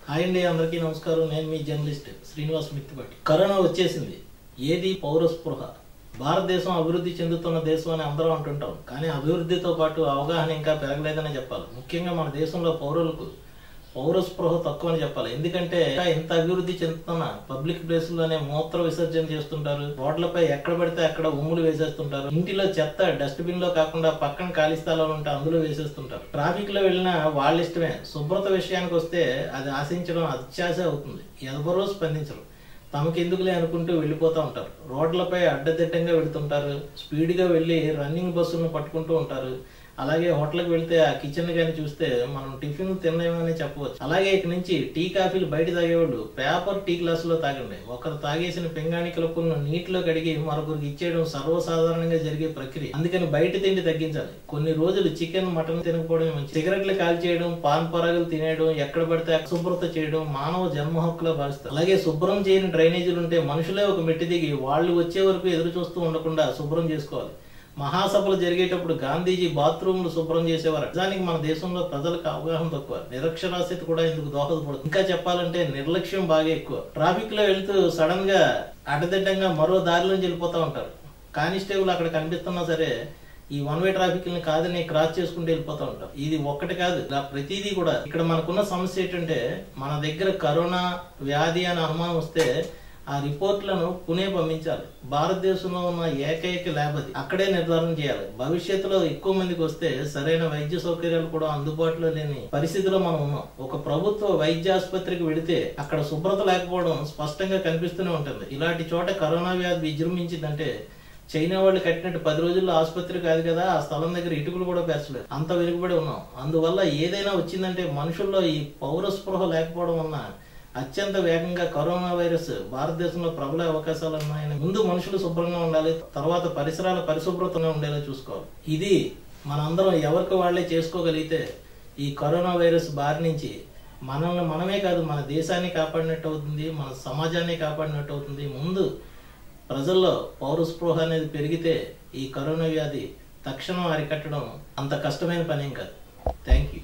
hi అండి అందరికీ నమస్కారం నేను మీ జర్నలిస్ట్ శ్రీనివాస్ మిత్తిపాటి కరోనా వచ్చేసింది ఏది పౌర స్పృహ భారతదేశం అభివృద్ధి చెందుతున్న దేశం అని అందరం అంటుంటాం కానీ అభివృద్ధితో పాటు అవగాహన ఇంకా పెరగలేదనే చెప్పాలి ముఖ్యంగా మన దేశంలో పౌరులకు పౌర స్పృహ తక్కువ అని చెప్పాలి ఎందుకంటే ఇంకా ఇంత అభివృద్ధి చెందుతున్న పబ్లిక్ ప్లేసుల్లోనే మూత్ర విసర్జన చేస్తుంటారు రోడ్లపై ఎక్కడ పడితే అక్కడ ఉమ్ములు వేసేస్తుంటారు ఇంటిలో చెత్త డస్ట్బిన్ లో కాకుండా పక్కన ఖాళీ స్థలాలు ఉంటే అందులో వేసేస్తుంటారు ట్రాఫిక్ లో వెళ్ళినా వాళ్ళ ఇష్టమే శుభ్రత విషయానికి వస్తే అది ఆశించడం అత్యాశ అవుతుంది ఎవరో స్పందించరు తమకెందుకులే అనుకుంటూ వెళ్ళిపోతూ ఉంటారు రోడ్లపై అడ్డదిడ్డంగా వెళుతుంటారు స్పీడ్గా వెళ్ళి రన్నింగ్ బస్సులను పట్టుకుంటూ ఉంటారు అలాగే హోటల్కి వెళ్తే ఆ కిచెన్ కానీ చూస్తే మనం టిఫిన్ తిన్నామని చెప్పవచ్చు అలాగే ఇక నుంచి టీ కాఫీలు బయట తాగేవాళ్ళు పేపర్ టీ గ్లాసులో తాగండి ఒకరు తాగేసిన పింగాణి కలుపులను నీటిలో కడిగి మరొకరికి ఇచ్చేయడం సర్వసాధారణంగా జరిగే ప్రక్రియ అందుకని బయట తిండి తగ్గించాలి కొన్ని రోజులు చికెన్ మటన్ తినకపోవడం మంచిది సిగరెట్లు కాల్ చేయడం పాన్ పరాగులు తినేయడం ఎక్కడ పడితే అక్కడ శుభ్రత చేయడం మానవ జన్మ హక్కులా భావిస్తారు అలాగే శుభ్రం చేయని డ్రైనేజీలు ఉంటే మనుషులే ఒక మెట్టి దిగి వాళ్ళు వచ్చే వరకు ఎదురు చూస్తూ ఉండకుండా శుభ్రం చేసుకోవాలి మహాసభలు జరిగేటప్పుడు గాంధీజీ బాత్రూమ్లు శుభ్రం చేసేవారు నిజానికి మన దేశంలో ప్రజలకు అవగాహన తక్కువ నిరక్షరాస్యత కూడా ఇందుకు దోహదపడుతుంది ఇంకా చెప్పాలంటే నిర్లక్ష్యం బాగా ఎక్కువ ట్రాఫిక్ లో వెళ్తూ సడన్ గా అడ్డదిడ్డంగా మరో దారిలోంచి వెళ్ళిపోతా ఉంటారు కానిస్టేబుల్ అక్కడ కనిపిస్తున్నా సరే ఈ వన్ వే ట్రాఫిక్ ని కాదని క్రాస్ చేసుకుంటూ వెళ్ళిపోతా ఉంటాం ఇది ఒక్కటి కాదు ఇలా ప్రతిదీ కూడా ఇక్కడ మనకున్న సమస్య ఏంటంటే మన దగ్గర కరోనా వ్యాధి అని అనుమానం వస్తే ఆ రిపోర్ట్లను పునే పంపించాలి భారతదేశంలో ఉన్న ఏకైక ల్యాబ్ అది అక్కడే నిర్ధారణ చేయాలి భవిష్యత్తులో ఎక్కువ మందికి వస్తే సరైన వైద్య సౌకర్యాలు కూడా అందుబాటులో లేని పరిస్థితిలో మనం ఉన్నాం ఒక ప్రభుత్వ వైద్య ఆసుపత్రికి వెళితే అక్కడ శుభ్రత లేకపోవడం స్పష్టంగా కనిపిస్తూనే ఉంటుంది ఇలాంటి చోట కరోనా వ్యాధి విజృంభించిందంటే చైనా వాళ్ళు కట్టినట్టు పది రోజుల్లో ఆసుపత్రి కాదు కదా ఆ స్థలం దగ్గర ఇటుకలు కూడా పేర్చలేదు అంత వెనుకబడి ఉన్నాం అందువల్ల ఏదైనా వచ్చిందంటే మనుషుల్లో ఈ పౌర స్పృహ లేకపోవడం వలన అత్యంత వేగంగా కరోనా వైరస్ భారతదేశంలో ప్రబలే అవకాశాలు ఉన్నాయని ముందు మనుషులు శుభ్రంగా ఉండాలి తర్వాత పరిసరాల పరిశుభ్రతగా ఉండేలా చూసుకోవాలి ఇది మనందరం ఎవరికి వాళ్ళే చేసుకోగలిగితే ఈ కరోనా వైరస్ బారి నుంచి మనల్ని మనమే కాదు మన దేశాన్ని కాపాడినట్టు అవుతుంది మన సమాజాన్ని కాపాడినట్టు అవుతుంది ముందు ప్రజల్లో పౌరస్పృహ అనేది పెరిగితే ఈ కరోనా వ్యాధి తక్షణం అరికట్టడం అంత కష్టమైన పనేం కాదు థ్యాంక్ యూ